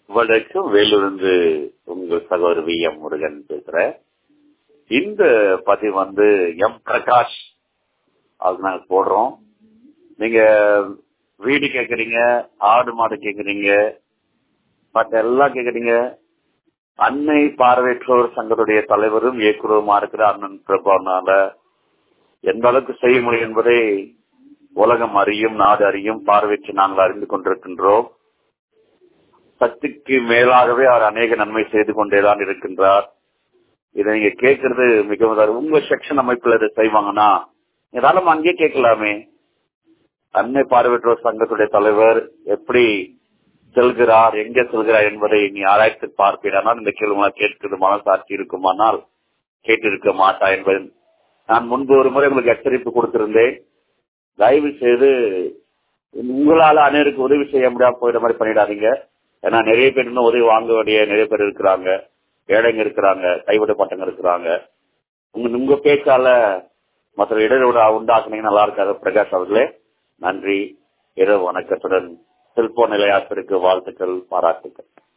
வணக்கம் வேலூர்ந்து உங்கள் சகோதரி வி எம் முருகன் பேசுறேன் இந்த பதிவு வந்து எம் பிரகாஷ் அது நாங்க போடுறோம் நீங்க வீடு கேக்குறீங்க ஆடு மாடு கேக்குறீங்க மற்ற எல்லாம் கேக்குறீங்க அன்னை பார்வையற்றோர் சங்கத்துடைய தலைவரும் இயக்குறவுமா இருக்கிற அண்ணன் பிரபானால எந்த அளவுக்கு செய்ய முடியும் என்பதை உலகம் அறியும் நாடு அறியும் பார்வையற்று நாங்கள் அறிந்து கொண்டிருக்கின்றோம் சக்திக்கு மேலாகவே அவர் அநேக நன்மை செய்து கொண்டேதான் இருக்கின்றார் இதை நீங்க கேட்கறது மிகவும் உங்க செக்ஷன் அமைப்புல இதை செய்வாங்கன்னா ஏதாலும் அங்கேயே கேட்கலாமே அன்னை பார்வையற்றோர் சங்கத்துடைய தலைவர் எப்படி செல்கிறார் எங்க செல்கிறார் என்பதை நீ ஆராய்ச்சி பார்ப்பீடானால் இந்த கேள்வி கேட்கிறது மனசாட்சி இருக்குமானால் கேட்டிருக்க மாட்டா என்பது நான் முன்பு ஒரு முறை உங்களுக்கு எச்சரிப்பு கொடுத்திருந்தேன் தயவு செய்து உங்களால அனைவருக்கு உதவி செய்ய முடியாம போயிட மாதிரி பண்ணிடாதீங்க ஏன்னா நிறைய பேர் இன்னும் உதவி வாங்க வேண்டிய நிறைய பேர் இருக்கிறாங்க ஏழைங்க இருக்கிறாங்க கைவிடப்பட்டவங்க இருக்கிறாங்க உங்க உங்க பேச்சால மற்ற இடையோட உண்டாக்குனீங்க நல்லா இருக்காது பிரகாஷ் அவர்களே நன்றி இரவு வணக்கத்துடன் செல்போன் நிலையாத்திற்கு வாழ்த்துக்கள் பாராட்டுக்கள்